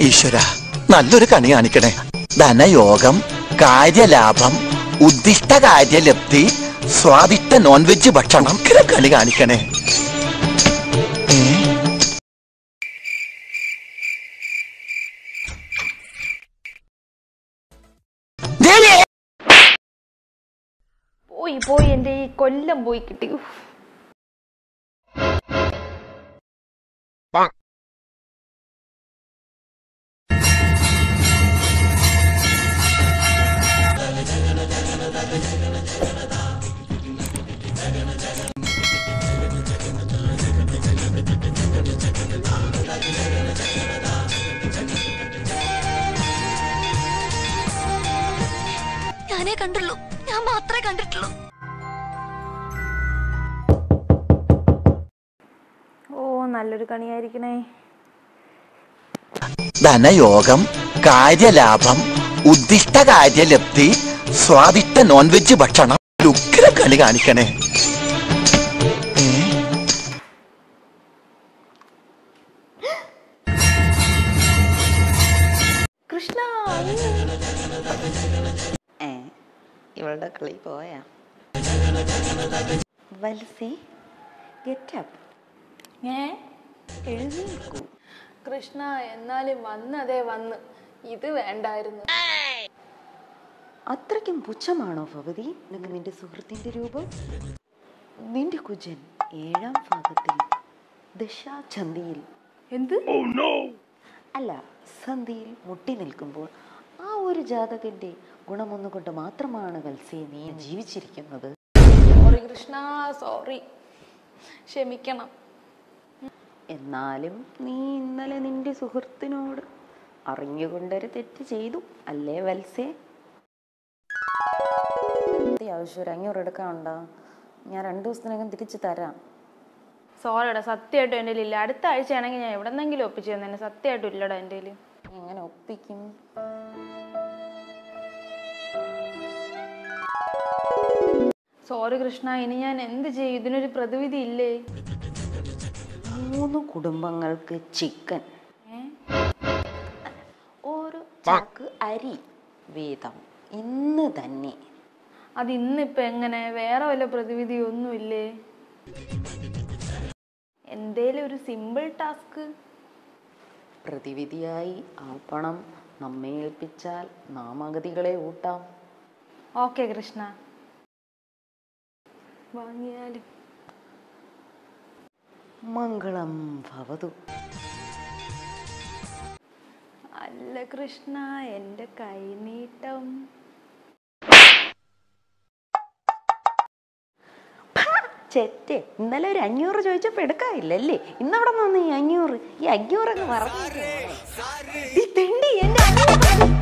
ഈശ്വര നല്ലൊരു കണി കാണിക്കണേ ധനയോഗം കാര്യലാഭം ഉദ്ദിഷ്ട കാര്യലബ്ധി സ്വാദിഷ്ട നോൺ വെജ് ഭക്ഷണം ഇങ്ങനെ കണി കാണിക്കണേ ഏ? ദേവി! പോയി പോയി എന്റെ ഈ കൊല്ലം പോയി കിട്ടി ഉഫ്. ഞാനേ കണ്ടുള്ളൂ ഞാൻ മാത്രമേ കണ്ടിട്ടുള്ളൂ ഓ നല്ലൊരു കണിയായിരിക്കണേ ധനയോഗം കാര്യലാഭം ഉദ്ദിഷ്ട കാര്യലബ്ധി സ്വാദിഷ്ട നോൺ വെജ് ഭക്ഷണം ഉഗ്ര കണി കാണിക്കണേ ഏ? കൃഷ്ണ ഏ ഇവളുടെ കളി പോയാ വത്സേ ഗെറ്റപ്പ് ഏ എഴുന്നേൽക്കൂ കൃഷ്ണ എന്നാലും വന്നതേ വന്ന് ഇത് വേണ്ടായിരുന്നു അത്രയ്ക്കും പുച്ഛമാണോ ഭവതി നിനക്ക് നിന്റെ സുഹൃത്തിന്റെ രൂപം നിന്റെ കുജൻ ഏഴാം ഭാഗത്തിൽ ദശാചന്തിയിൽ എന്ത് അല്ല സന്ധിയിൽ മുട്ടി നിൽക്കുമ്പോൾ ആ ഒരു ജാതകന്റെ ഗുണമൊന്നുകൊണ്ട് മാത്രമാണ് വത്സേ നീ ജീവിച്ചിരിക്കുന്നത് സോറി കൃഷ്ണ സോറി ക്ഷമിക്കണം എന്നാലും നീ ഇന്നലെ നിന്റെ സുഹൃത്തിനോട് അറിഞ്ഞുകൊണ്ടൊരു തെറ്റ് ചെയ്തു അല്ലേ വത്സേ അത്യാവശ്യം ഒരു അഞ്ഞൂറ് എടുക്കാനുണ്ടോ ഞാൻ രണ്ടു ദിവസത്തിനകം തിരിച്ചു തരാം സോറിടാ സത്യമായിട്ടും എൻ്റെ ഇല്ല അടുത്ത ആഴ്ചയാണെങ്കിൽ ഞാൻ എവിടെന്നെങ്കിലും ഒപ്പിച്ചു തന്നെ സത്യമായിട്ടും ഇല്ലടാ എൻ്റെ കയ്യില്. നീ എങ്ങനെ ഒപ്പിക്കും സോറി കൃഷ്ണ ഇനി ഞാൻ എന്ത് ചെയ്യും ഇതിനൊരു പ്രതിവിധി ഇല്ലേ മൂന്ന് കുടുംബങ്ങൾക്ക് ചിക്കൻ ഏ? ഒരു ചാക്ക് അരി വീതം ഇന്ന് തന്നെ അത് ഇന്നിപ്പോ എങ്ങനെ വേറെ വല്ല പ്രതിവിധി ഒന്നുമില്ലേ എന്തേലും ഒരു സിമ്പിൾ ടാസ്ക് പ്രതിവിധിയായി ആ പണം നമ്മെ ഏൽപ്പിച്ചാൽ നാമഗതികളെ ഊട്ടാം ഓക്കെ കൃഷ്ണ വാങ്ങിയാലും മംഗളം ഭവതു അല്ല കൃഷ്ണ എൻ്റെ കൈനീട്ടം ചെറ്റേ ഇന്നലെ ഒരു അഞ്ഞൂറ് ചോദിച്ചപ്പോ എടുക്കാനില്ലല്ലേ ഇന്നവിടെ നിന്ന് ഈ അഞ്ഞൂറ് ഈ അഞ്ഞൂറൊക്കെ പറഞ്ഞു തെണ്ടി എന്റെ അഞ്ഞൂറ്